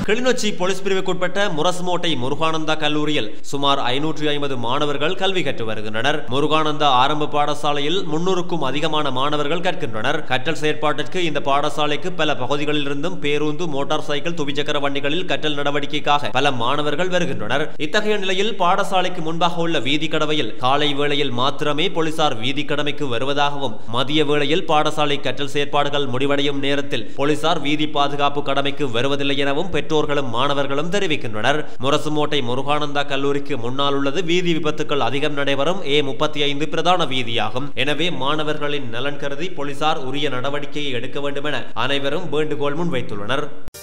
Kilinochchi police பிரிவுக்குட்பட்ட முரசுமோட்டை முருகானந்தா கல்லூரியில் சுமார் ஐநூற்றி ஐம்பது மாணவர்கள் கல்வி கற்று வருகின்றனர் முருகானந்தா ஆரம்ப பாடசாலையில் முன்னூறுக்கும் அதிகமான மாணவர்கள் கற்கின்றனர் கற்றல் செயற்பாட்டிற்கு இந்த பாடசாலைக்கு பல பகுதிகளிலிருந்தும் பேருந்து மோட்டார் சைக்கிள் துவிச்சக்கர வண்டிகளில் கற்றல் நடவடிக்கைக்காக பல மாணவர்கள் வருகின்றனர் இத்தகைய நிலையில் பாடசாலைக்கு முன்பாக உள்ள வீதி கடவையில் காலை வேளையில் மாத்திரமே போலீசார் வீதி கடமைக்கு வருவதாகவும் மதிய வேளையில் பாடசாலை கற்றல் செயற்பாடுகள் முடிவடையும் நேரத்தில் போலீசார் வீதி பாதுகாப்பு கடமைக்கு வருவதில்லை எனவும் பெற்றோர்களும் மாணவர்களும் தெரிவிக்கின்றனர் முரசுமோட்டை முருகானந்தா கல்லூரிக்கு முன்னால் உள்ளது வீதி விபத்துக்கள் அதிகம் நடைபெறும் ஏ முப்பத்தி ஐந்து பிரதான வீதியாகும் எனவே மாணவர்களின் நலன் கருதி போலீசார் உரிய நடவடிக்கையை எடுக்க வேண்டும் என அனைவரும் வேண்டுகோள் முன்வைத்துள்ளனர்